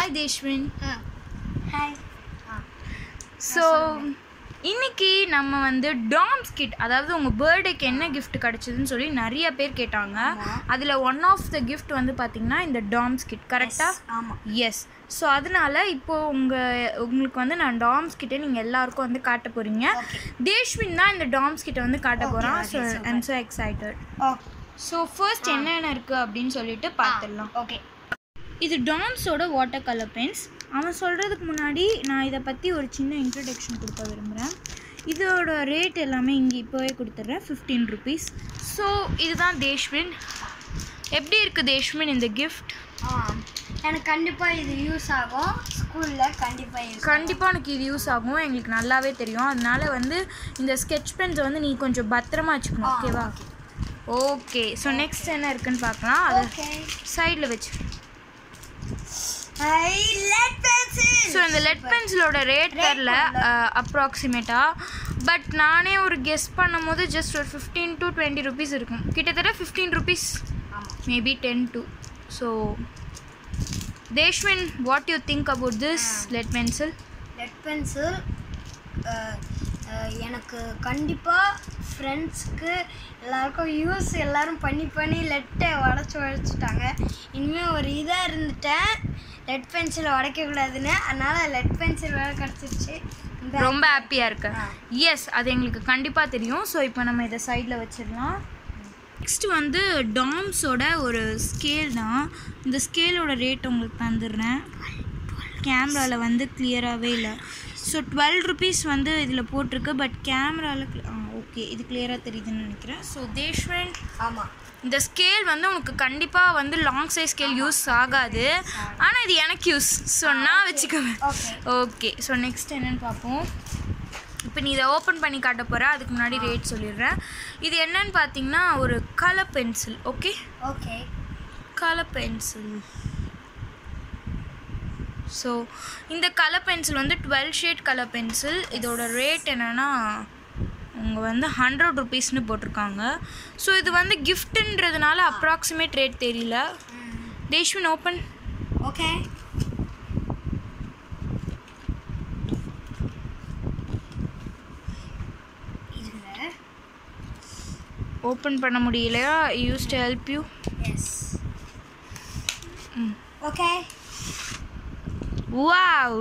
Hi தேஷ்வின் hi so இன்னைக்கு நம்ம வந்து டாம்ஸ் கிட் அதாவது உங்கள் பர்த்டேக்கு என்ன gift கிடைச்சதுன்னு சொல்லி நிறைய பேர் கேட்டாங்க அதில் ஒன் ஆஃப் த gift வந்து பார்த்தீங்கன்னா இந்த டாம்ஸ் கிட் கரெக்டாக ஆமாம் எஸ் ஸோ அதனால இப்போ உங்கள் உங்களுக்கு வந்து நான் டாம்ஸ் கிட்டே நீங்கள் எல்லாருக்கும் வந்து காட்ட போகிறீங்க தேஷ்வின் தான் இந்த டாம்ஸ் கிட்ட வந்து காட்ட போகிறான் so I'm so excited oh so first என்னென்ன இருக்குது அப்படின்னு சொல்லிட்டு பார்த்துடலாம் ஓகே இது டாம்ஸோட வாட்டர் கலர் பென்ஸ் அவன் சொல்கிறதுக்கு முன்னாடி நான் இதை பற்றி ஒரு சின்ன இன்ட்ரடக்ஷன் கொடுக்க விரும்புகிறேன் இதோட ரேட் எல்லாமே இங்கே இப்போவே கொடுத்துட்றேன் ஃபிஃப்டீன் ருபீஸ் ஸோ இதுதான் தேஷ்வின் எப்படி இருக்குது தேஷ்வின் இந்த கிஃப்ட் ஆ எனக்கு கண்டிப்பாக இது யூஸ் ஆகும் ஸ்கூலில் கண்டிப்பாக யூஸ் கண்டிப்பாக உனக்கு இது யூஸ் ஆகும் எங்களுக்கு நல்லாவே தெரியும் அதனால வந்து இந்த ஸ்கெட்ச் பென்ஸை வந்து நீ கொஞ்சம் பத்திரமா வச்சுக்கணும் ஓகேவா ஓகே ஸோ நெக்ஸ்ட் என்ன இருக்குன்னு பார்க்கலாம் அதை ஓகே சைடில் வச்சு ஐ லெட் பென்சில் ஸோ இந்த லெட் பென்சிலோட ரேட் தெரில அப்ராக்சிமேட்டாக பட் நானே ஒரு கெஸ் பண்ணும்போது ஜஸ்ட் ஒரு ஃபிஃப்டீன் டு டுவெண்ட்டி ருபீஸ் இருக்கும் கிட்டத்தட்ட ஃபிஃப்டீன் ருபீஸ் ஆமாம் maybe ten to so Deshwin what you think about this lead pencil lead pencil எனக்கு கண்டிப்பாக ஃப்ரெண்ட்ஸுக்கு எல்லாருக்கும் யூஸ் எல்லாரும் பண்ணி பண்ணி லெட்டை உடச்சி உடச்சிட்டாங்க இனிமேல் ஒரு இதாக இருந்துட்டேன் லெட் பென்சிலை உடைக்கக்கூடாதுன்னு அதனால் லெட் பென்சில் வேறு கிடச்சிருச்சு இந்த ரொம்ப ஹாப்பியாக இருக்கு எஸ் அது எங்களுக்கு கண்டிப்பாக தெரியும் ஸோ இப்போ நம்ம இதை சைடில் வச்சிடலாம் நெக்ஸ்ட் வந்து டாம்ஸோட ஒரு ஸ்கேல் தான் இந்த ஸ்கேலோட ரேட் உங்களுக்கு தந்துடுறேன் கேமராவில் வந்து கிளியராகவே இல்லை ஸோ டுவெல் ருபீஸ் வந்து இதில் போட்டிருக்கு பட் கேமராவில் ஓகே இது கிளியராக தெரியுதுன்னு நினைக்கிறேன் ஸோ தேஷ்வன் ஆமாம் இந்த ஸ்கேல் வந்து உனக்கு கண்டிப்பாக வந்து லாங் சைஸ் ஸ்கேல் யூஸ் ஆகாது ஆனால் இது எனக்கு யூஸ் ஸோ நான் வச்சுக்குவேன் ஓகே ஓகே ஸோ நெக்ஸ்ட் என்னன்னு பார்ப்போம் இப்போ நீ இதை ஓப்பன் பண்ணி காட்ட போகிற அதுக்கு முன்னாடி ரேட் சொல்லிடுறேன் இது என்னன்னு பார்த்தீங்கன்னா ஒரு colour pencil okay okay colour pencil so இந்த கலர் பென்சில் வந்து டுவெல் ஷேட் கலர் பென்சில் இதோட ரேட் என்னென்னா அவங்க வந்து ஹண்ட்ரட் ருபீஸ்னு போட்டிருக்காங்க ஸோ இது வந்து கிஃப்ட்டுன்றதுனால அப்ராக்சிமேட் ரேட் தெரியல தேஷ்வின் ஓப்பன் ஓகே இதில் ஓப்பன் பண்ண முடியலையா use to help you yes okay wow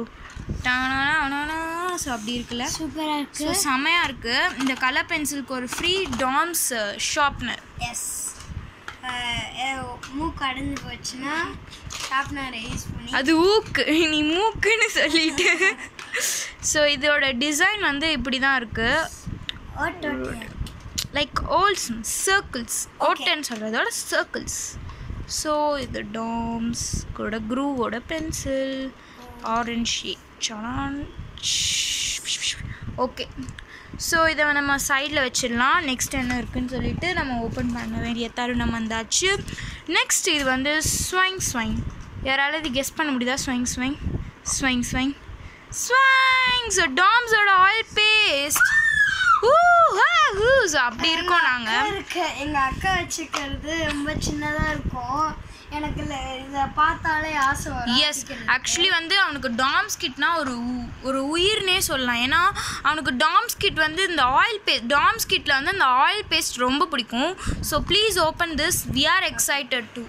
so அப்படி இருக்குல்ல சூப்பராக இருக்கு ஸோ செமையாக இருக்குது இந்த கலர் பென்சிலுக்கு ஒரு ஃப்ரீ டாம்ஸ் ஷார்ப்னர் எஸ் மூக்கு அடைஞ்சு போச்சுன்னா ஷார்ப்னரை யூஸ் பண்ணி அது ஊக்கு நீ மூக்குன்னு சொல்லிட்டு ஸோ இதோட டிசைன் வந்து இப்படி தான் இருக்குது ஓட்டு லைக் ஓல்ஸ் சர்க்கிள்ஸ் ஓட்டன்னு சொல்கிறதோட சர்க்கிள்ஸ் ஸோ இது டாம்ஸ் கூட க்ரூவோட பென்சில் ஆரஞ்ச் சலான் ஓகே ஸோ இதை நம்ம சைடில் வச்சிடலாம் நெக்ஸ்ட் என்ன இருக்குன்னு சொல்லிட்டு நம்ம ஓப்பன் பண்ண வேண்டிய தருணம் வந்தாச்சு நெக்ஸ்ட் இது வந்து ஸ்வைங் ஸ்வைங் யாரால இது கெஸ் பண்ண முடியுதா swing swing swing swing swing so டாம்ஸோட ஆயில் பேஸ்ட் ஊ ஹா ஹூ ஸோ அப்படி இருக்கோம் நாங்கள் இருக்கு எங்கள் அக்கா வச்சுக்கிறது ரொம்ப சின்னதாக இருக்கும் எனக்கு இல்ல இதை பார்த்தாலே ஆசை வரும் எஸ் ஆக்சுவலி வந்து அவனுக்கு டாம்ஸ் கிட்னா ஒரு உ- ஒரு உயிர்னே சொல்லலாம் ஏன்னா அவனுக்கு டாம்ஸ் கிட் வந்து இந்த ஆயில் பேஸ்ட் டாம்ஸ் கிட்டில் வந்து இந்த ஆயில் பேஸ்ட் ரொம்ப பிடிக்கும் so please open this we are excited to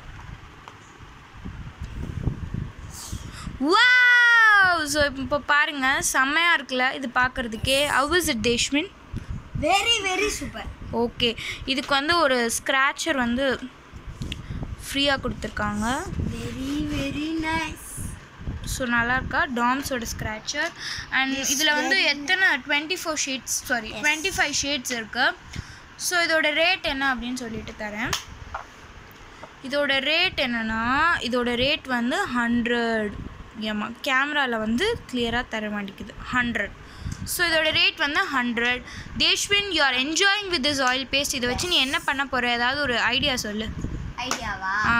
wow so இப்போ பாருங்க செம்மையாக இருக்குல்ல இது பார்க்குறதுக்கே how is it Deshmin very very super okay இதுக்கு வந்து ஒரு ஸ்க்ராச்சர் வந்து ஃப்ரீயாக கொடுத்துருக்காங்க வெரி வெரி நைஸ் ஸோ நல்லா இருக்கா டாம்ஸோட ஸ்க்ராச்சர் அண்ட் இதில் வந்து எத்தனை twenty four shades sorry twenty five shades இருக்குது ஸோ இதோட ரேட் என்ன அப்படின்னு சொல்லிட்டு தரேன் இதோட ரேட் என்னென்னா இதோட ரேட் வந்து ஹண்ட்ரட் ஏமா கேமராவில் வந்து கிளியராக தர மாட்டேங்குது ஹண்ட்ரட் ஸோ இதோட ரேட் வந்து hundred Deshwin you are enjoying with this oil paste இதை வச்சு நீ என்ன பண்ண போகிற ஏதாவது ஒரு ஐடியா சொல்லு ஐடியாவா ஆ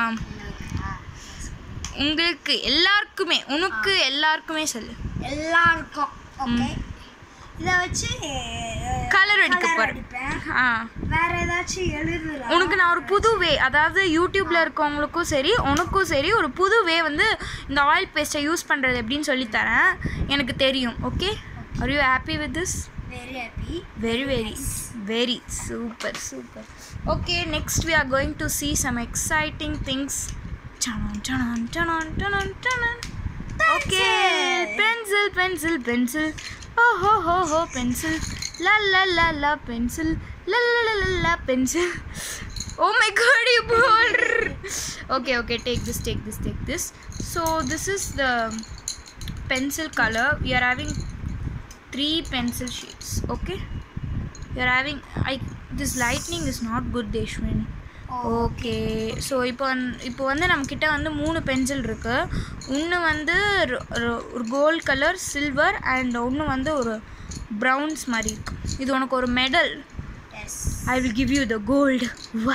உங்களுக்கு எல்லாருக்குமே உனக்கு எல்லாருக்குமே சொல்லு எல்லாருக்கும் ஓகே இதை வச்சு கலர் கலர் அடிக்க கலர் போகிறேன் அடிப்பேன் ஆ வேற ஏதாச்சும் எழுதலாம் உனக்கு நான் ஒரு புது வே அதாவது யூடியூப்ல இருக்கவங்களுக்கும் சரி உனக்கும் சரி ஒரு புது வே வந்து இந்த ஆயில் பேஸ்ட்டை யூஸ் பண்ணுறது எப்படின்னு சொல்லித்தரேன் எனக்கு தெரியும் okay are you happy with this very happy very very very super super okay next we are going to see some exciting things டனான் டனான் டனான் டனான் டனான் okay pencil pencil pencil oh ஹோ ஹோ ஹோ பென்சில் லா லா லா லா பென்சில் லா லா லா லா லா pencil oh my God you போல் okay okay take this take this take this so this is the pencil color we are having three pencil sheets okay we are having i this lightning is not good deshwin okay so இப்போ வந்து இப்போ வந்து நம்மக்கிட்ட வந்து மூணு pencil இருக்குது ஒன்று வந்து ரொ- ரொ- ஒரு கோல்ட் கலர் சில்வர் அண்ட் ஒன்று வந்து ஒரு ப்ரௌன்ஸ் மாதிரி இருக்கு இது உனக்கு ஒரு medal yes I will give you the gold வா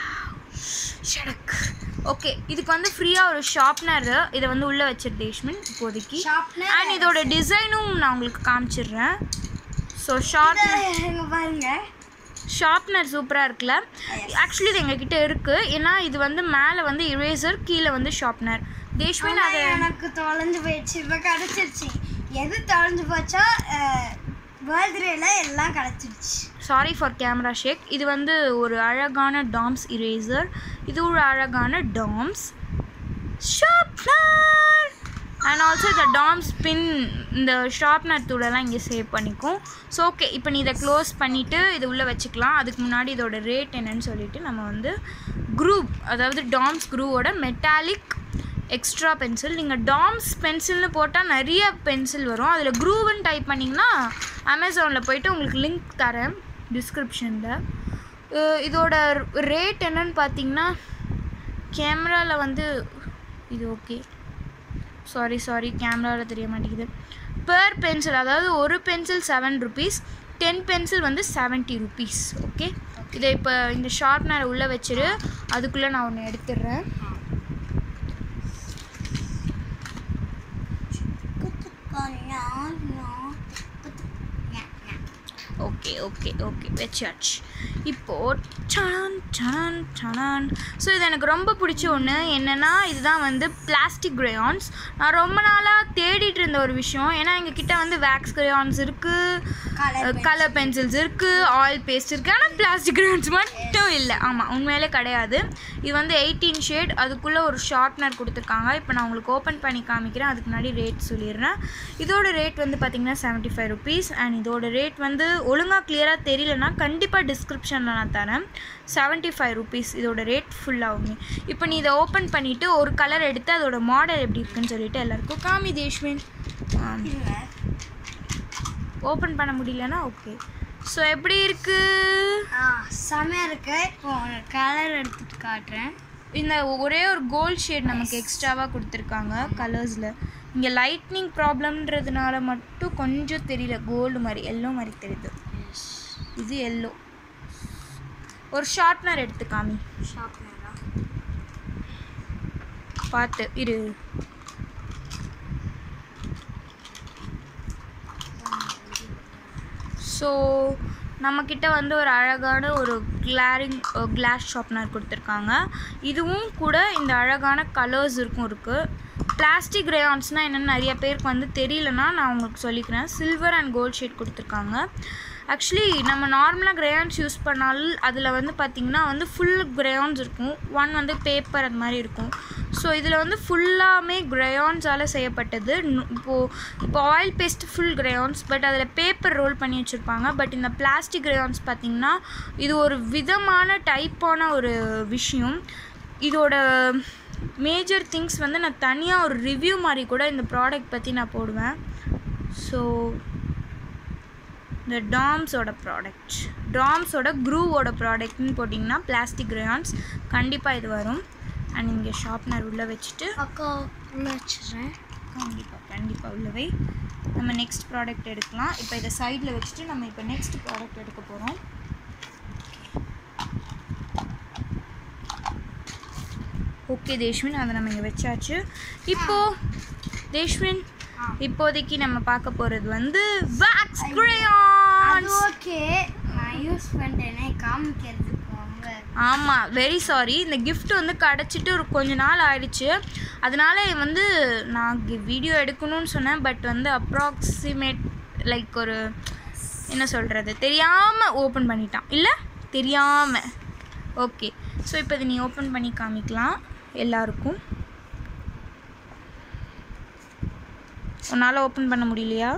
ஷடக் ஓகே இதுக்கு வந்து ஃப்ரீயாக ஒரு ஷார்ப்னர் இதை வந்து உள்ளே வச்சிரு தேஷ்மின் இப்போதைக்கு ஷார்ப்னர் அண்ட் இதோட டிசைனும் நான் உங்களுக்கு காமிச்சிடுறேன் ஸோ ஷார்ப் இங்க பாருங்க ஷார்ப்னர் சூப்பராக இருக்குல்ல ஆக்சுவலி இது எங்ககிட்ட இருக்குது ஏன்னா இது வந்து மேலே வந்து இரேசர் கீழே வந்து ஷார்ப்னர் தேஷ்மின் ஆனா அதை எனக்கு தொலைஞ்சு போயிடுச்சு இப்போ கிடச்சிருச்சு எது தொலைஞ்சு போச்சோ பர்த்டேல எல்லாம் கிடச்சிருச்சு சாரி ஃபார் கேமரா ஷேக் இது வந்து ஒரு அழகான டாம்ஸ் இரேசர் இது ஒரு அழகான டாம்ஸ் ஷார்ப்னர் அண்ட் ஆல்சோ இந்த டாம்ஸ் பின் இந்த ஷார்ப்னர் தூளெல்லாம் இங்கே சேவ் பண்ணிக்கும் ஸோ ஓகே இப்போ நீ இதை க்ளோஸ் பண்ணிவிட்டு இது உள்ளே வச்சுக்கலாம் அதுக்கு முன்னாடி இதோட ரேட் என்னன்னு சொல்லிட்டு நம்ம வந்து குரூப் அதாவது டாம்ஸ் குரூவோட மெட்டாலிக் எக்ஸ்ட்ரா பென்சில் நீங்கள் டாம்ஸ் பென்சில்னு போட்டால் நிறைய பென்சில் வரும் அதில் குரூவுன்னு டைப் பண்ணிங்கன்னா அமேசானில் போயிட்டு உங்களுக்கு லிங்க் தரேன் டிஸ்கிரிப்ஷனில் இதோட ரேட் என்னன்னு பார்த்தீங்கன்னா கேமராவில் வந்து இது ஓகே சாரி சாரி கேமராவில் தெரிய மாட்டேங்குது per பென்சில் அதாவது ஒரு pencil seven rupees ten pencil வந்து செவன்ட்டி ருபீஸ் ஓகே இதை இப்போ இந்த ஷார்ப்னர் உள்ளே வச்சிரு அதுக்குள்ளே நான் ஒன்று எடுத்துடுறேன் ஓகே ஓகே ஓகே வச்சாச்சு இப்போது சனான் சனான் சனான் ஸோ இது எனக்கு ரொம்ப பிடிச்ச ஒன்று என்னென்னா இதுதான் வந்து பிளாஸ்டிக் கிரேயான்ஸ் நான் ரொம்ப நாளாக தேடிட்டு இருந்த ஒரு விஷயம் ஏன்னா எங்ககிட்ட வந்து வேக்ஸ் கிரேயான்ஸ் இருக்குது கலர் பென்சில்ஸ் இருக்குது ஆயில் பேஸ்ட் இருக்குது ஆனால் பிளாஸ்டிக் கிரேயான்ஸ் மட்டும் இல்லை ஆமாம் உண்மையிலே கிடையாது இது வந்து எயிட்டீன் ஷேட் அதுக்குள்ளே ஒரு ஷார்ப்னர் கொடுத்துருக்காங்க இப்போ நான் உங்களுக்கு ஓப்பன் பண்ணி காமிக்கிறேன் அதுக்கு முன்னாடி ரேட் சொல்லிடுறேன் இதோட ரேட் வந்து பார்த்திங்கன்னா செவன்ட்டி ஃபைவ் ருபீஸ் அண்ட் இதோட ரேட் வந்து ஒழுங்காக கிளியராக தெரியலனா கண்டிப்பாக டிஸ்கிரிப்ஷனில் நான் தரேன் செவன்ட்டி ஃபைவ் ருபீஸ் இதோட ரேட் ஃபுல்லாகுங்க இப்போ நீ இதை ஓப்பன் பண்ணிவிட்டு ஒரு கலர் எடுத்து அதோட மாடல் எப்படி இருக்குன்னு சொல்லிட்டு எல்லாருக்கும் காமி தேஷ்மின் ஓப்பன் பண்ண முடியலனா ஓகே ஸோ எப்படி இருக்குது ஆ செமையா இருக்கு இப்போ கலர் எடுத்துட்டு காட்டுறேன் இந்த ஒரே ஒரு கோல்ட் ஷேட் நமக்கு எக்ஸ்ட்ராவாக கொடுத்துருக்காங்க கலர்ஸில் இங்கே லைட்னிங் ப்ராப்ளம்ன்றதுனால மட்டும் கொஞ்சம் தெரியல கோல்டு மாதிரி எல்லோ மாதிரி தெரியுது இது எல்லோ ஒரு ஷார்ப்னர் எடுத்து காமி ஷார்ப்னரா பார்த்து இரு ஸோ நம்மக்கிட்ட வந்து ஒரு அழகான ஒரு கிளாரிங் கிளாஸ் ஷார்ப்னர் கொடுத்துருக்காங்க இதுவும் கூட இந்த அழகான கலர்ஸ் இருக்கும் இருக்குது பிளாஸ்டிக் ரேயான்ஸ்னால் என்னென்னு நிறைய பேருக்கு வந்து தெரியலனா நான் உங்களுக்கு சொல்லிக்கிறேன் சில்வர் அண்ட் கோல்ட் ஷேட் கொடுத்துருக்காங்க ஆக்சுவலி நம்ம நார்மலாக கிரேயான்ஸ் யூஸ் பண்ணாலும் அதில் வந்து பார்த்திங்கன்னா வந்து ஃபுல் கிரேயான்ஸ் இருக்கும் ஒன் வந்து பேப்பர் அது மாதிரி இருக்கும் ஸோ இதில் வந்து ஃபுல்லாமே கிரேயான்ஸால் செய்யப்பட்டது நு- இப்போது இப்போ oil paste full crayons but அதில் பேப்பர் ரோல் பண்ணி வச்சுருப்பாங்க பட் இந்த பிளாஸ்டிக் கிரேயான்ஸ் பார்த்திங்கன்னா இது ஒரு விதமான டைப்பான ஒரு விஷயம் இதோட மேஜர் திங்ஸ் வந்து நான் தனியாக ஒரு ரிவ்யூ மாதிரி கூட இந்த ப்ராடக்ட் பற்றி நான் போடுவேன் ஸோ இந்த டாம்ஸோட ப்ராடக்ட் டாம்ஸோட க்ரூவோட ப்ராடக்ட்னு போட்டிங்கன்னா பிளாஸ்டிக் கிரேயான்ஸ் கண்டிப்பாக இது வரும் அண்ட் இங்கே ஷார்ப்னர் உள்ளே வச்சுட்டு அக்கா உள்ள வச்சிடுறேன் கண்டிப்பாக கண்டிப்பாக உள்ளவை நம்ம நெக்ஸ்ட் ப்ராடக்ட் எடுக்கலாம் இப்போ இதை சைடில் வச்சுட்டு நம்ம இப்போ நெக்ஸ்ட் ப்ராடக்ட் எடுக்க போகிறோம் ஓகே தேஷ்வின் அதை நம்ம இங்கே வச்சாச்சு இப்போது தேஷ்வின் இப்போதைக்கு நம்ம பார்க்க போகிறது வந்து வேக்ஸ் அது கிரேயான்ஸ் ஓகே யூஸ் பண்ணிட்டேனே காமிக்கிறதுக்கு அவங்க ஆமாம் வெரி சாரி இந்த gift வந்து கிடச்சிட்டு ஒரு கொஞ்ச நாள் ஆயிடுச்சு அதனால வந்து நான் வீடியோ எடுக்கணும்னு சொன்னேன் பட் வந்து அப்ராக்சிமேட் லைக் ஒரு என்ன சொல்கிறது தெரியாமல் ஓப்பன் பண்ணிட்டான் இல்லை தெரியாமல் ஓகே ஸோ இப்போ இதை நீ ஓப்பன் பண்ணி காமிக்கலாம் எல்லாருக்கும் உன்னால் ஓப்பன் பண்ண முடியலையா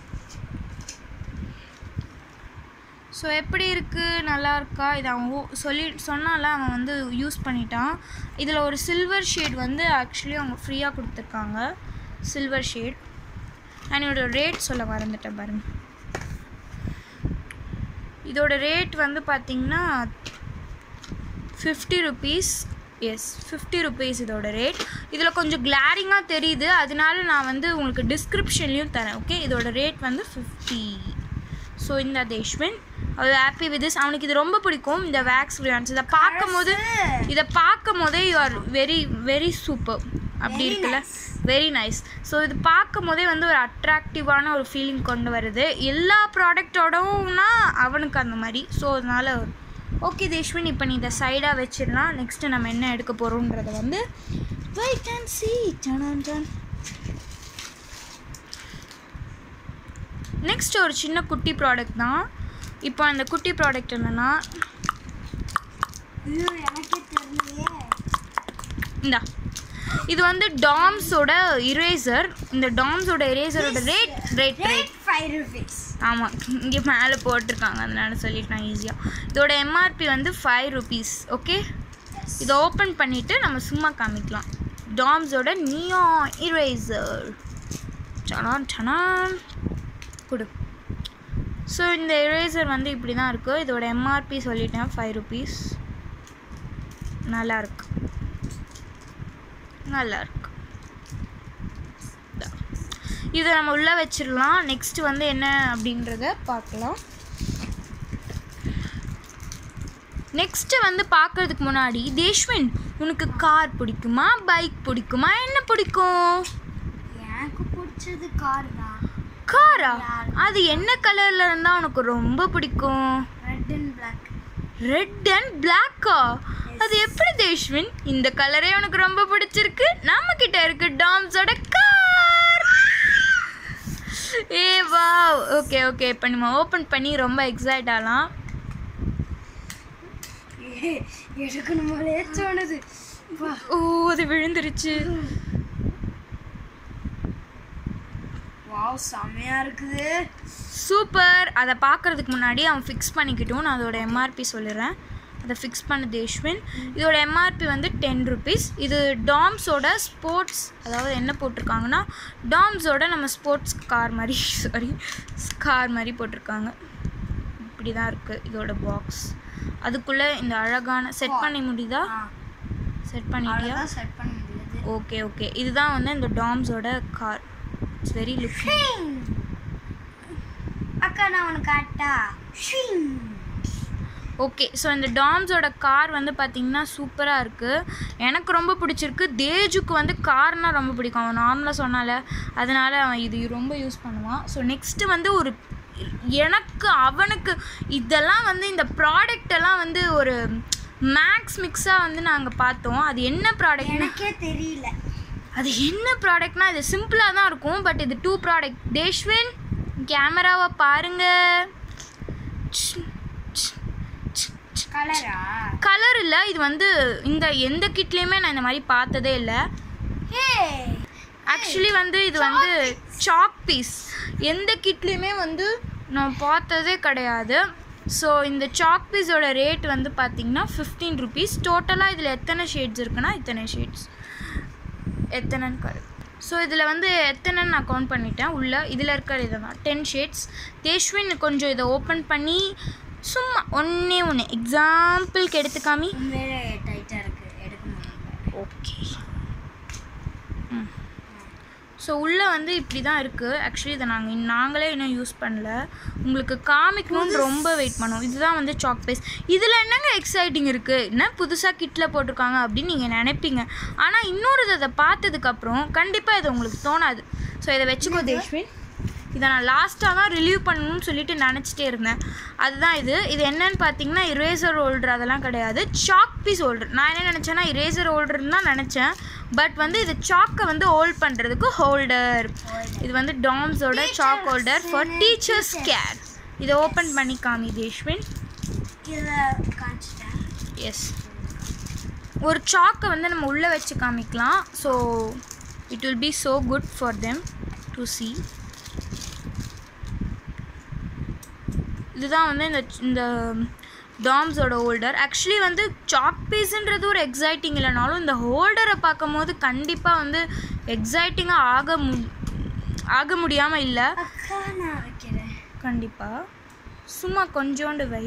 ஸோ எப்படி இருக்குது நல்லா இருக்கா இது அவன் ஊ- சொல்லி சொன்னால அவன் வந்து யூஸ் பண்ணிட்டான் இதில் ஒரு சில்வர் ஷேட் வந்து ஆக்சுவலி அவங்க ஃப்ரீயாக கொடுத்துருக்காங்க சில்வர் ஷேட் நான் இதோட ரேட் சொல்ல மறந்துட்டேன் பாருங்க இதோட ரேட் வந்து பார்த்தீங்கன்னா fifty rupees yes fifty rupees இதோட ரேட் இதில் கொஞ்சம் கிளாரிங்காக தெரியுது அதனால நான் வந்து உங்களுக்கு டிஸ்கிரிப்ஷன்லேயும் தரேன் ஓகே இதோட ரேட் வந்து ஃபிஃப்டி ஸோ இந்த தேஷ்வன் அது ஹாப்பி வித் திஸ் அவனுக்கு இது ரொம்ப பிடிக்கும் இந்த வேக்ஸ் ஃப்ரீயான்ஸ் இதை பார்க்கும் போது இதை பார்க்கும் போதே you are very very super அப்படி இருக்குல்ல வெரி நைஸ் ஸோ இது பார்க்கும் போதே வந்து ஒரு அட்ராக்டிவான ஒரு ஃபீலிங் கொண்டு வருது எல்லா ப்ராடக்டோடவும்னா அவனுக்கு அந்த மாதிரி ஸோ அதனால ஓகே தேஷ்வின் இப்போ நீ இதை சைடாக வச்சிடலாம் நெக்ஸ்ட்டு நம்ம என்ன எடுக்க போகிறோன்றத வந்து வெயிட் அண்ட் சி ஜனான் ஜான் நெக்ஸ்ட் ஒரு சின்ன குட்டி ப்ராடக்ட் தான் இப்போ அந்த குட்டி ப்ராடக்ட் என்னென்னா ஐயோ எனக்கே தெரியலையே இந்தா இது வந்து டாம்ஸோட இரேசர் இந்த டாம்ஸோட இரேசரோட rate rate rate rate five rupees ஆமாம் இங்கே மேலே போட்டிருக்காங்க அதனால சொல்லிட்டேன் ஈஸியாக இதோட எம்ஆர்பி வந்து ஃபைவ் ருபீஸ் ஓகே இதை ஓப்பன் பண்ணிவிட்டு நம்ம சும்மா காமிக்கலாம் டாம்ஸோட நியோ இரேசர் சனான் சனான் கொடு ஸோ இந்த இரேசர் வந்து இப்படி தான் இருக்குது இதோட எம்ஆர்பி சொல்லிட்டேன் ஃபைவ் ருபீஸ் நல்லா இருக்கு நல்லா இருக்கு இதான். இதை நம்ம உள்ளே வச்சிடலாம் நெக்ஸ்ட் வந்து என்ன அப்படின்றத பார்க்கலாம் நெக்ஸ்ட்டு வந்து பார்க்கறதுக்கு முன்னாடி தேஷ்வின் உனக்கு கார் பிடிக்குமா பைக் பிடிக்குமா என்ன பிடிக்கும் எனக்கு பிடிச்சது கார் தான் காரா அது என்ன கலரில் இருந்தால் உனக்கு ரொம்ப பிடிக்கும் red and black red and பிளாக்கா அது எப்படி தேஷ்வின் இந்த கலரே உனக்கு ரொம்ப பிடிச்சிருக்கு நம்ம கிட்ட இருக்கு டாம்ஸோட கார் ஏ வா ஓகே ஓகே இப்போ நம்ம ஓப்பன் பண்ணி ரொம்ப எக்ஸைட் ஆகலாம் எடுக்கணும் போலே தோணுது வா ஓ அது விழுந்துருச்சு வாவ் செம்மையா இருக்குது சூப்பர் அதை பார்க்கறதுக்கு முன்னாடி அவன் ஃபிக்ஸ் பண்ணிக்கிட்டும் நான் அதோட எம்ஆர்பி சொல்லிடுறேன் அதை ஃபிக்ஸ் பண்ண தேஷ்வின் இதோட எம்ஆர்பி வந்து டென் ருபீஸ் இது டாம்ஸோட ஸ்போர்ட்ஸ் அதாவது என்ன போட்டிருக்காங்கன்னா டாம்ஸோட நம்ம ஸ்போர்ட்ஸ் கார் மாதிரி சாரி கார் மாதிரி போட்டிருக்காங்க இப்படி தான் இருக்குது இதோட பாக்ஸ் அதுக்குள்ளே இந்த அழகான செட் பண்ணி முடியுதா ஆ செட் பண்ணிட்டியா அவ்வளோதான் செட் பண்ண முடியாது ஓகே ஓகே இதுதான் வந்து இந்த டாம்ஸோட கார் இட்ஸ் வெரி லுக் அக்கா நான் உனக்கு காட்டா ஷிங். ஓகே ஸோ இந்த டாம்ஸோட கார் வந்து பார்த்திங்கன்னா சூப்பராக இருக்குது எனக்கு ரொம்ப பிடிச்சிருக்கு தேஜுக்கு வந்து கார்னால் ரொம்ப பிடிக்கும் அவன் நார்மலாக சொன்னால அதனால் அவன் இது ரொம்ப யூஸ் பண்ணுவான் ஸோ நெக்ஸ்ட்டு வந்து ஒரு எனக்கு அவனுக்கு இதெல்லாம் வந்து இந்த ப்ராடக்ட் எல்லாம் வந்து ஒரு மேக்ஸ் மிக்ஸாக வந்து நாங்கள் பார்த்தோம் அது என்ன ப்ராடக்ட் எனக்கே தெரியல அது என்ன ப்ராடக்ட்னா இது சிம்பிளாக தான் இருக்கும் பட் இது டூ ப்ராடக்ட் தேஷ்வின் கேமராவை பாருங்க கலரா கலர் இல்லை இது வந்து இந்த எந்த கிட்லேயுமே நான் இந்த மாதிரி பார்த்ததே இல்லை ஹே ஆக்சுவலி வந்து இது வந்து சாக் பீஸ் எந்த கிட்லேயுமே வந்து நான் பார்த்ததே கிடையாது ஸோ இந்த சாக் பீஸோட ரேட் வந்து பார்த்தீங்கன்னா ஃபிஃப்டீன் ருபீஸ் டோட்டலாக இதில் எத்தனை ஷேட்ஸ் இருக்குன்னா இத்தனை ஷேட்ஸ் எத்தனைன்னு கரு ஸோ இதில் வந்து எத்தனைன்னு நான் கவுண்ட் பண்ணிட்டேன் உள்ள இதில் இருக்கிற இதை தான் டென் ஷேட்ஸ் தேஷ்வின் கொஞ்சம் இதை ஓப்பன் பண்ணி சும்மா ஒன்றே ஒன்று எக்ஸாம்பிளுக்கு எடுத்துக்காமி உண்மையிலே டைட்டாக இருக்கு எடுக்க முடியல ஓகே ஸோ உள்ளே வந்து இப்படி தான் இருக்குது ஆக்சுவலி இதை நாங்கள் நாங்களே இன்னும் யூஸ் பண்ணல உங்களுக்கு காமிக்கணும்னு ரொம்ப வெயிட் பண்ணோம் இதுதான் வந்து சாக் பேஸ் இதில் என்னங்க எக்ஸைட்டிங் இருக்குது என்ன புதுசாக கிட்டில் போட்டிருக்காங்க அப்படின்னு நீங்கள் நினைப்பீங்க ஆனால் இன்னொரு இதை பார்த்ததுக்கப்புறம் கண்டிப்பாக இது உங்களுக்கு தோணாது ஸோ இதை வச்சுக்கோ தேஷ்வின் இதை நான் லாஸ்ட்டாக தான் ரிலீவ் பண்ணணும்னு சொல்லிட்டு நினச்சிட்டே இருந்தேன் அதுதான் இது இது என்னன்னு பார்த்தீங்கன்னா இரேசர் ஹோல்டர் அதெல்லாம் கிடையாது சாக் பீஸ் ஹோல்டர் நான் என்ன நினச்சேன்னா இரேசர் ஹோல்டர்னு தான் நினச்சேன் பட் வந்து இது சாக்கை வந்து ஹோல்ட் பண்ணுறதுக்கு ஹோல்டர் இது வந்து டாம்ஸோட chalk holder for teachers care இதை ஓப்பன் பண்ணி காமி தேஷ்வின் இதில் காமிச்சிட்டேன் எஸ் ஒரு சாக்கை வந்து நம்ம உள்ளே வச்சு காமிக்கலாம் so it will be so good for them to see இதுதான் வந்து இந்த இந்த டாம்ஸோட ஹோல்டர் ஆக்சுவலி வந்து சாக் பீஸுன்றது ஒரு எக்ஸைட்டிங் இல்லைனாலும் இந்த ஹோல்டரை பார்க்கும்போது கண்டிப்பாக வந்து எக்ஸைட்டிங்காக ஆக மு ஆக முடியாமல் இல்லை அக்கா நான் வைக்கிறேன் கண்டிப்பாக சும்மா கொஞ்சோண்டு வை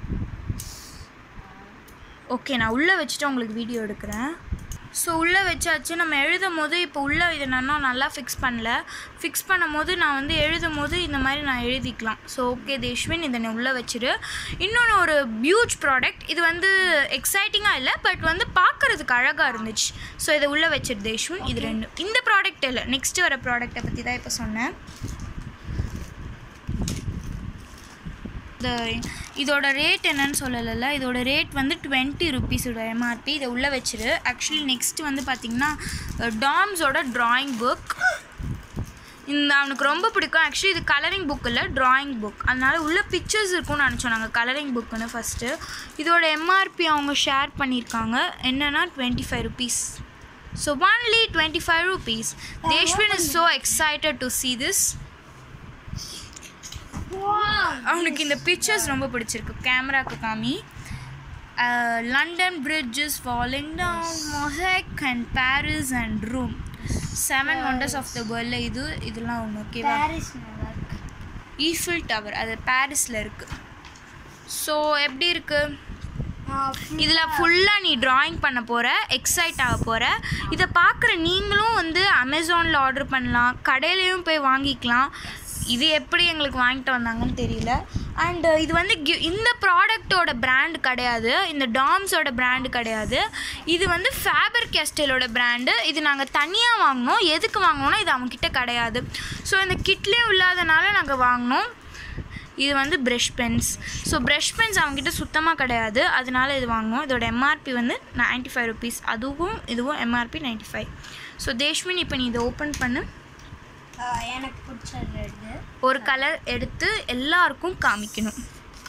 ஓகே நான் உள்ளே வச்சுட்டு உங்களுக்கு வீடியோ எடுக்கிறேன் ஸோ உள்ளே வச்சாச்சு நம்ம எழுதும் போது இப்போ உள்ளே இதை நான் இன்னும் நல்லா ஃபிக்ஸ் பண்ணல ஃபிக்ஸ் பண்ணும் போது நான் வந்து எழுதும் போது இந்த மாதிரி நான் எழுதிக்கலாம் ஸோ ஓகே தேஷ்வின் இதை நீ உள்ளே வச்சிரு இன்னொன்று ஒரு பியூஜ் ப்ராடக்ட் இது வந்து எக்ஸைட்டிங்காக இல்லை பட் வந்து பார்க்குறதுக்கு அழகாக இருந்துச்சு ஸோ இதை உள்ளே வச்சிரு தேஷ்வின் இது ரெண்டு இந்த ப்ராடக்ட் இல்லை நெக்ஸ்ட் வர ப்ராடக்ட்டை பற்றி தான் இப்போ சொன்னேன் இந்த இதோட ரேட் என்னன்னு சொல்லலைல்ல இதோட ரேட் வந்து டுவெண்ட்டி ருபீஸோட எம்ஆர்பி இதை உள்ளே வச்சிரு ஆக்சுவலி நெக்ஸ்ட் வந்து பார்த்திங்கன்னா டாம்ஸோட ட்ராயிங் புக் இந்த அவனுக்கு ரொம்ப பிடிக்கும் ஆக்சுவலி இது கலரிங் புக் இல்லை ட்ராயிங் புக் அதனால உள்ள பிக்சர்ஸ் இருக்கும்னு நினச்சோம் நாங்கள் கலரிங் புக்குன்னு ஃபஸ்ட்டு இதோட எம்ஆர்பி அவங்க ஷேர் பண்ணியிருக்காங்க என்னன்னா twenty five rupees so only twenty five rupees Deshwin is so excited to see this அவனுக்கு இந்த பிக்சர்ஸ் ரொம்ப பிடிச்சிருக்கு கேமராக்கு காமி London Bridge is falling down mosaic and Paris and Rome seven wonders of the வேர்ல்டில் இது இதெல்லாம் ஒன்று ஓகேவா பாரிஸ் நல்லா இருக்கு ஈஃபில் டவர் அது பாரிஸில் இருக்குது ஸோ எப்படி இருக்குது இதில் ஃபுல்லாக நீ டிராயிங் பண்ண போகிற எக்ஸைட் ஆக போகிற இதை பார்க்குற நீங்களும் வந்து அமேசானில் ஆர்டர் பண்ணலாம் கடையிலையும் போய் வாங்கிக்கலாம் இது எப்படி எங்களுக்கு வாங்கிட்டு வந்தாங்கன்னு தெரியல அண்ட் இது வந்து gi- இந்த ப்ராடக்ட்டோட பிராண்ட் கிடையாது இந்த டாம்ஸோட பிராண்டு கிடையாது இது வந்து ஃபேபர் கேஸ்டலோட பிராண்டு இது நாங்கள் தனியாக வாங்கினோம் எதுக்கு வாங்கினோன்னா இது அவங்கக்கிட்ட கிடையாது ஸோ இந்த கிட்லேயும் இல்லாதனால நாங்கள் வாங்கினோம் இது வந்து brush pens so brush pens அவங்ககிட்ட சுத்தமாக கிடையாது அதனால இது வாங்குவோம் இதோட எம்ஆர்பி வந்து நைன்ட்டி ஃபைவ் ருபீஸ் அதுவும் இதுவும் MRP ninety five so Deshwin இப்போ நீ இதை ஓப்பன் பண்ணு ஆஹ் எனக்கு பிடிச்ச ரெட்டு ஒரு கலர் எடுத்து எல்லாருக்கும் காமிக்கணும்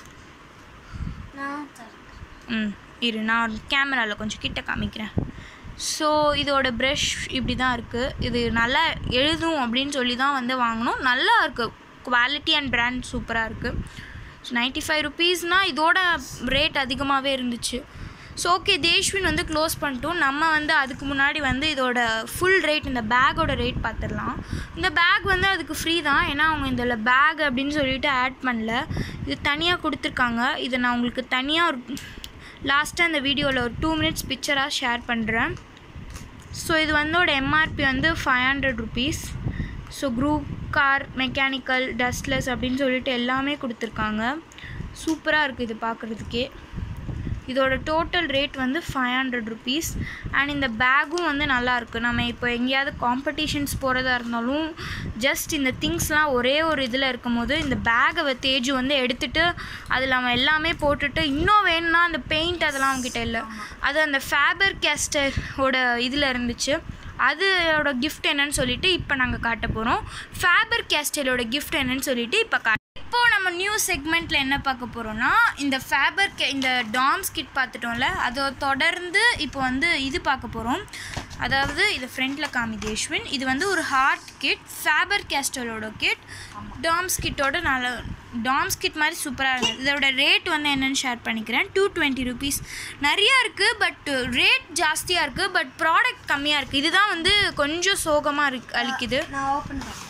நான் தரேன் ம் இரு நான் கேமராவில் கொஞ்சம் கிட்ட காமிக்கிறேன் ஸோ இதோட ப்ரஷ் இப்படி தான் இருக்குது இது நல்லா எழுதும் அப்படின்னு சொல்லி தான் வந்து வாங்கினோம் நல்லா இருக்குது குவாலிட்டி அண்ட் பிராண்ட் சூப்பராக இருக்குது ஸோ நைன்ட்டி ஃபைவ் ருபீஸ்னால் இதோட ரேட் அதிகமாகவே இருந்துச்சு ஸோ ஓகே தேஷ்வின் வந்து க்ளோஸ் பண்ணிட்டோம் நம்ம வந்து அதுக்கு முன்னாடி வந்து இதோட ஃபுல் ரேட் இந்த பேக்கோட ரேட் பார்த்துடலாம் இந்த பேக் வந்து அதுக்கு ஃப்ரீ தான் ஏன்னா அவங்க இதில் பேக் அப்படின்னு சொல்லிட்டு ஆட் பண்ணல இது தனியாக கொடுத்துருக்காங்க இதை நான் உங்களுக்கு தனியாக ஒரு லாஸ்ட்டாக இந்த வீடியோவில் ஒரு டூ மினிட்ஸ் பிக்சராக ஷேர் பண்ணுறேன் ஸோ இது வந்தோட எம்ஆர்பி வந்து five hundred rupees so group car mechanical dustless அப்படின்னு சொல்லிட்டு எல்லாமே கொடுத்துருக்காங்க சூப்பராக இருக்குது இது பார்க்குறதுக்கே இதோட டோட்டல் ரேட் வந்து ஃபைவ் ஹண்ட்ரட் ருபீஸ் அண்ட் இந்த பேக்கும் வந்து நல்லா இருக்கு நம்ம இப்போ எங்கேயாவது காம்படிஷன்ஸ் போகிறதா இருந்தாலும் ஜஸ்ட் இந்த திங்ஸ்லாம் ஒரே ஒரு இதில் இருக்கும்போது இந்த பேகை தேஜு வந்து எடுத்துட்டு அதில் அவன் எல்லாமே போட்டுட்டு இன்னும் வேணும்னா அந்த பெயிண்ட் அதெல்லாம் அவன்கிட்ட இல்லை அது அந்த ஃபேபர் கேஸ்டரோட இதில் இருந்துச்சு அதோட கிஃப்ட் என்னன்னு சொல்லிட்டு இப்போ நாங்கள் காட்ட போகிறோம் ஃபேபர் கேஸ்டலோட கிஃப்ட் என்னன்னு சொல்லிட்டு இப்போ கா இப்போ நம்ம நியூ செக்மெண்ட்டில் என்ன பார்க்க போகிறோம்னா இந்த ஃபேபர் கே இந்த டாம்ஸ் கிட் பார்த்துட்டோம்ல அதை தொடர்ந்து இப்போ வந்து இது பார்க்க போகிறோம் அதாவது இது ஃப்ரண்ட்டில் காமி தேஷ்வின் இது வந்து ஒரு ஹார்ட் கிட் ஃபேபர் கேஸ்டலோட கிட் டாம்ஸ் கிட்டோட நல்ல டாம்ஸ் கிட் மாதிரி சூப்பராக இருக்குது இதோட ரேட் வந்து என்னென்னு ஷேர் பண்ணிக்கிறேன் டூ டுவெண்ட்டி ருபீஸ் நிறையா இருக்குது பட் ரேட் ஜாஸ்தியாக இருக்குது பட் ப்ராடக்ட் கம்மியாக இருக்குது இதுதான் வந்து கொஞ்சம் சோகமாக இருக்கு அளிக்குது நான் ஓப்பன் பண்ணுறேன்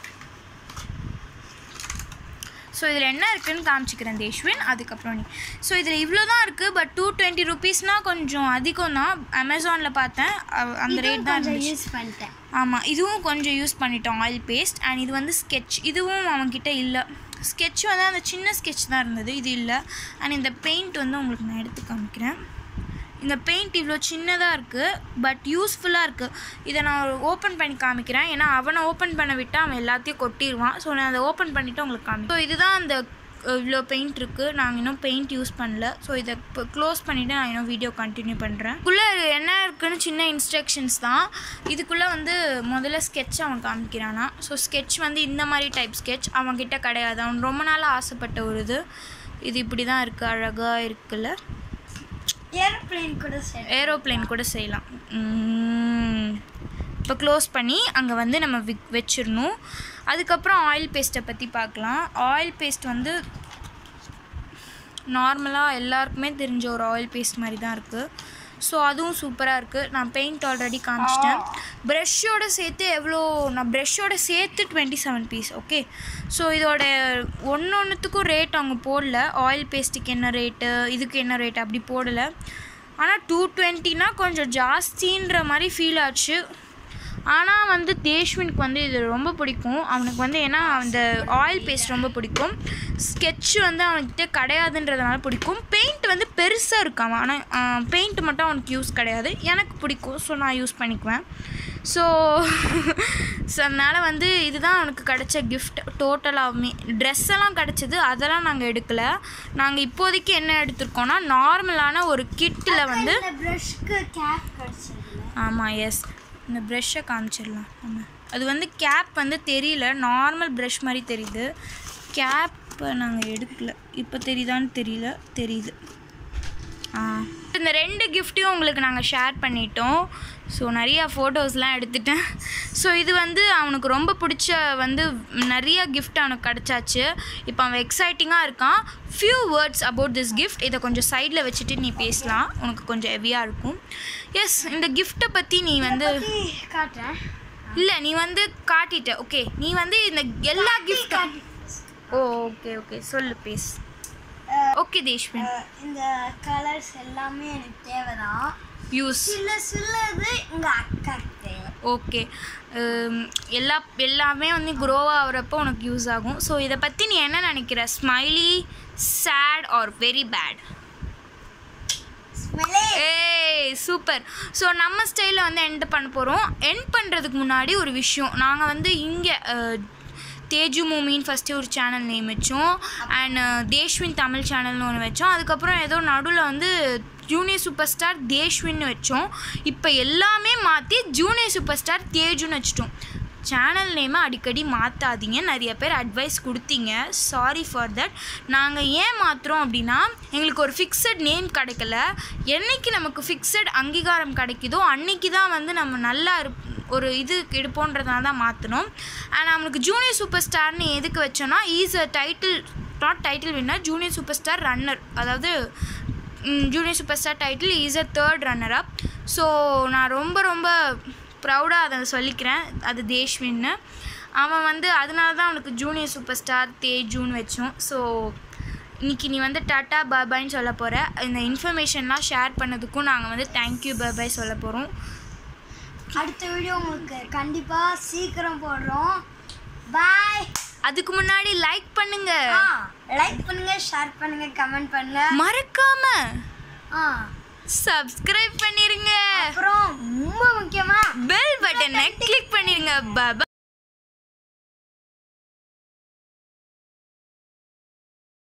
ஸோ இதில் என்ன இருக்குன்னு காமிச்சிக்கிறேன் தேஷ்வின் அதுக்கப்புறம் நீ ஸோ இதில் இவ்வளோ தான் இருக்குது பட் டூ டுவெண்ட்டி ருபீஸ்னால் கொஞ்சம் அதிகம் தான் அமேசானில் பார்த்தேன் அ- அந்த ரேட் தான் கொஞ்சம் இருந்துச்சு யூஸ் பண்ணிட்டேன் ஆமாம் இதுவும் கொஞ்சம் யூஸ் பண்ணிட்டோம் ஆயில் பேஸ்ட் அண்ட் இது வந்து ஸ்கெட்ச் இதுவும் அவன்கிட்ட இல்லை ஸ்கெட்ச் வந்து அந்த சின்ன ஸ்கெட்ச் தான் இருந்தது இது இல்லை அண்ட் இந்த பெயிண்ட் வந்து உங்களுக்கு நான் எடுத்து காமிக்கிறேன் இந்த பெயிண்ட் இவ்வளோ சின்னதாக இருக்குது பட் யூஸ்ஃபுல்லாக இருக்குது இதை நான் ஓப்பன் பண்ணி காமிக்கிறேன் ஏன்னா அவனை ஓப்பன் பண்ண விட்டால் அவன் எல்லாத்தையும் கொட்டிடுவான் ஸோ நான் அதை ஓப்பன் பண்ணிவிட்டு உங்களுக்கு காமி ஸோ இதுதான் அந்த இவ்வளோ பெயிண்ட் இருக்குது நாங்கள் இன்னும் பெயிண்ட் யூஸ் பண்ணல ஸோ இதை இப்போ க்ளோஸ் பண்ணிவிட்டு நான் இன்னும் வீடியோ கண்டினியூ பண்ணுறேன் இதுக்குள்ளே என்ன இருக்குன்னு சின்ன இன்ஸ்ட்ரக்ஷன்ஸ் தான் இதுக்குள்ளே வந்து முதல்ல ஸ்கெட்ச் அவன் காமிக்கிறானா ஸோ ஸ்கெட்ச் வந்து இந்த மாதிரி டைப் ஸ்கெட்ச் அவன்கிட்ட கிடையாது அவன் ரொம்ப நாளாக ஆசைப்பட்ட ஒரு இது இது இப்படி தான் இருக்குது அழகாக இருக்குல்ல ஏரோப்ளேன் கூட சரி ஏரோப்ளேன் கூட செய்யலாம் இப்போ க்ளோஸ் பண்ணி அங்கே வந்து நம்ம வி வச்சிடணும் அதுக்கப்புறம் ஆயில் பேஸ்ட்டை பற்றி பார்க்கலாம் ஆயில் பேஸ்ட் வந்து நார்மலாக எல்லாருக்குமே தெரிஞ்ச ஒரு ஆயில் பேஸ்ட் மாதிரி தான் இருக்குது ஸோ அதுவும் சூப்பராக இருக்குது நான் பெயிண்ட் ஆல்ரெடி காமிச்சிட்டேன் ப்ரஷ்ஷோட சேர்த்து எவ்வளோ நான் ப்ரஷ்ஷோட சேர்த்து twenty seven piece okay so இதோட ஒன்று ஒன்றுத்துக்கும் ரேட் அவங்க போடல ஆயில் பேஸ்ட்டுக்கு என்ன ரேட்டு இதுக்கு என்ன ரேட் அப்படி போடலை ஆனால் டூ டுவெண்ட்டினா கொஞ்சம் ஜாஸ்தின்ற மாதிரி ஃபீல் ஆச்சு ஆனால் வந்து தேஷ்வினுக்கு வந்து இது ரொம்ப பிடிக்கும் அவனுக்கு வந்து ஏன்னா அந்த ஆயில் பேஸ்ட் ரொம்ப பிடிக்கும் ஸ்கெட்ச் வந்து அவனுக்கிட்ட கிடையாதுன்றதுனால பிடிக்கும் பெயிண்ட் வந்து பெருசாக இருக்காம ஆனால் பெயிண்ட் மட்டும் அவனுக்கு யூஸ் கிடையாது எனக்கு பிடிக்கும் ஸோ நான் யூஸ் பண்ணிக்குவேன் ஸோ ஸோ அதனால் வந்து இதுதான் அவனுக்கு கிடைச்ச கிஃப்ட் டோட்டலாகவுமே ட்ரெஸ் எல்லாம் கிடச்சிது அதெல்லாம் நாங்கள் எடுக்கலை நாங்கள் இப்போதைக்கு என்ன எடுத்திருக்கோம்னா நார்மலான ஒரு கிட்டில் வந்து இந்த ப்ரஷ்க்கு கேப் கிடச்சதுல ஆமாம் எஸ் இந்த ப்ரெஷ்ஷை காமிச்சிடலாம் நம்ம அது வந்து கேப் வந்து தெரியல நார்மல் ப்ரஷ் மாதிரி தெரியுது கேப்பை நாங்கள் எடுக்கல இப்போ தெரியுதான்னு தெரியல தெரியுது ஆ இந்த ரெண்டு கிஃப்ட்டையும் உங்களுக்கு நாங்கள் ஷேர் பண்ணிட்டோம் ஸோ நிறையா ஃபோட்டோஸ்லாம் எடுத்துட்டேன் ஸோ இது வந்து அவனுக்கு ரொம்ப பிடிச்ச வந்து நிறைய கிஃப்ட் அவனுக்கு கிடச்சாச்சு இப்போ அவன் எக்ஸைட்டிங்காக இருக்கான் few words about this gift இதை கொஞ்சம் சைடில் வச்சுட்டு நீ பேசலாம் உனக்கு கொஞ்சம் ஹெவியாக இருக்கும் எஸ் இந்த கிஃப்ட்டை பற்றி நீ வந்து பத்தி காட்டுறேன் இல்லை நீ வந்து காட்டிட்ட ஓகே நீ வந்து இந்த எல்லா கிஃப்ட்டும் ஓ ஓகே ஓகே சொல்லு பேஸ் ஓகே தேஷ்வின் அஹ் இந்த கலர்ஸ் எல்லாமே எனக்கு தேவைதான் யூஸ் சில சிலது எங்க அக்காக்கு தேவை ஓகே எல்லா எல்லாமே வந்து க்ரோ ஆகிறப்போ உனக்கு யூஸ் ஆகும் ஸோ இதை பற்றி நீ என்ன நினைக்கிற smiley sad are very bad ஸ்மெல்லே ஏய் சூப்பர் ஸோ நம்ம ஸ்டைலில் வந்து எண்ட் பண்ண போகிறோம் எண்ட் பண்ணுறதுக்கு முன்னாடி ஒரு விஷயம் நாங்கள் வந்து இங்கே தேஜு மூமின்னு ஃபஸ்ட்டு ஒரு சேனல் நேம் வச்சோம் அண்ட் தேஷ்வின் தமிழ் சேனல்னு ஒன்று வச்சோம் அதுக்கப்புறம் ஏதோ நடுவில் வந்து ஜூனியர் சூப்பர் ஸ்டார் தேஷ்வின்னு வச்சோம் இப்போ எல்லாமே மாற்றி ஜூனியர் சூப்பர் ஸ்டார் தேஜுன்னு வச்சிட்டோம் சேனல் நேமை அடிக்கடி மாற்றாதீங்க நிறைய பேர் அட்வைஸ் கொடுத்தீங்க சாரி ஃபார் தட் நாங்கள் ஏன் மாற்றுறோம் அப்படின்னா எங்களுக்கு ஒரு ஃபிக்ஸட் நேம் கிடைக்கல என்னைக்கு நமக்கு ஃபிக்ஸட் அங்கீகாரம் கிடைக்குதோ அன்னைக்கு தான் வந்து நம்ம நல்லா இருப் ஒரு இது எடுப்போன்றதுனால தான் மாற்றினோம் அண்ட் அவனுக்கு ஜூனியர் சூப்பர் ஸ்டார்னு எதுக்கு வச்சோன்னா is a title not title winner junior super star runner அதாவது junior super star title is a third runner up so நான் ரொம்ப ரொம்ப ப்ரௌடாக அதை சொல்லிக்கிறேன் அது தேஷ்வின்னு அவன் வந்து அதனால தான் அவனுக்கு ஜூனியர் சூப்பர் ஸ்டார் தேஜூன்னு வச்சோம் ஸோ இன்னைக்கு நீ வந்து டாட்டா பாபாய்ன்னு சொல்ல போகிற இந்த இன்ஃபர்மேஷன்லாம் ஷேர் பண்ணதுக்கும் நாங்கள் வந்து தேங்க்யூ பாபாய் சொல்ல போகிறோம் அடுத்த வீடியோ உங்களுக்கு கண்டிப்பா சீக்கிரம் போடுறோம் பாய் அதுக்கு முன்னாடி லைக் பண்ணுங்க ஆ லைக் பண்ணுங்க ஷேர் பண்ணுங்க கமெண்ட் பண்ணுங்க மறக்காம ஆ சப்ஸ்கிரைப் பண்ணிருங்க அப்புறம் ரொம்ப முக்கியமா பெல் பட்டனை கிளிக் பண்ணிருங்க பாபா